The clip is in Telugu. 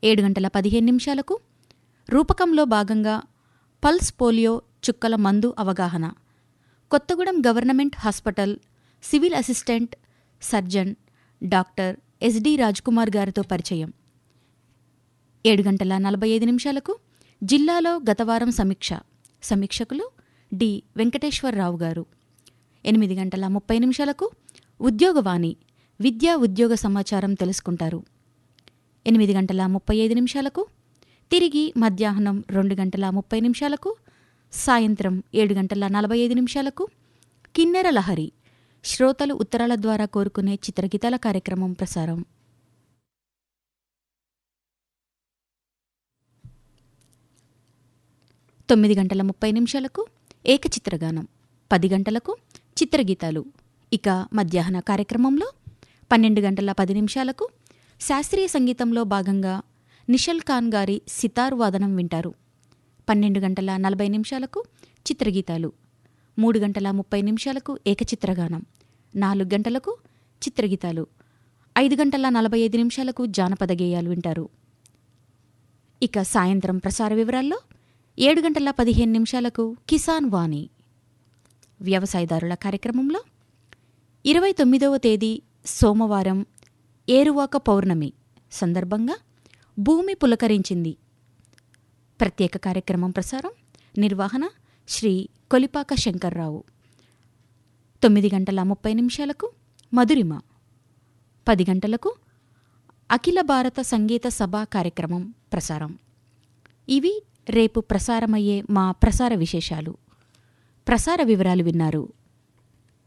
ఏడు గంటల పదిహేను నిమిషాలకు రూపకంలో భాగంగా పల్స్ పోలియో చుక్కల మందు అవగాహన Kothagudem government hospital civil assistant surgeon doctor S D Rajkumar గారితో పరిచయం ఏడు గంటల నలభై ఐదు నిమిషాలకు జిల్లాలో గతవారం సమీక్ష సమీక్షకులు డి వెంకటేశ్వరరావు గారు ఎనిమిది గంటల ముప్పై నిమిషాలకు ఉద్యోగవాణి విద్యా ఉద్యోగ సమాచారం తెలుసుకుంటారు ఎనిమిది గంటల ముప్పై ఐదు నిమిషాలకు తిరిగి మధ్యాహ్నం రెండు గంటల ముప్పై నిమిషాలకు సాయంత్రం ఏడు గంటల నలభై ఐదు నిమిషాలకు కిన్నెర లహరి శ్రోతలు ఉత్తరాల ద్వారా కోరుకునే చిత్రగీతాల కార్యక్రమం ప్రసారం తొమ్మిది గంటల ముప్పై నిమిషాలకు ఏకచిత్రగానం పది గంటలకు చిత్రగీతాలు ఇక మధ్యాహ్న కార్యక్రమంలో పన్నెండు గంటల పది నిమిషాలకు శాస్త్రీయ సంగీతంలో భాగంగా నిషల్ ఖాన్ గారి సితార్ వాదనం వింటారు పన్నెండు గంటల నలభై నిమిషాలకు చిత్రగీతాలు మూడు గంటల ముప్పై నిమిషాలకు ఏకచిత్రగానం నాలుగు గంటలకు చిత్రగీతాలు ఐదు గంటల నలభై ఐదు నిమిషాలకు జానపద గేయాలు వింటారు ఇక సాయంత్రం ప్రసార వివరాల్లో ఏడు గంటల పదిహేను నిమిషాలకు కిసాన్ వాణి వ్యవసాయదారుల కార్యక్రమంలో ఇరవై తొమ్మిదవ తేదీ సోమవారం ఏరువాక పౌర్ణమి సందర్భంగా భూమి పులకరించింది ప్రత్యేక కార్యక్రమం ప్రసారం నిర్వహణ శ్రీ కొలిపాక శంకర్రావు తొమ్మిది గంటల ముప్పై నిమిషాలకు మధురిమ పది గంటలకు అఖిల భారత సంగీత సభ కార్యక్రమం ప్రసారం ఇవి రేపు ప్రసారమయ్యే మా ప్రసార విశేషాలు ప్రసార వివరాలు విన్నారు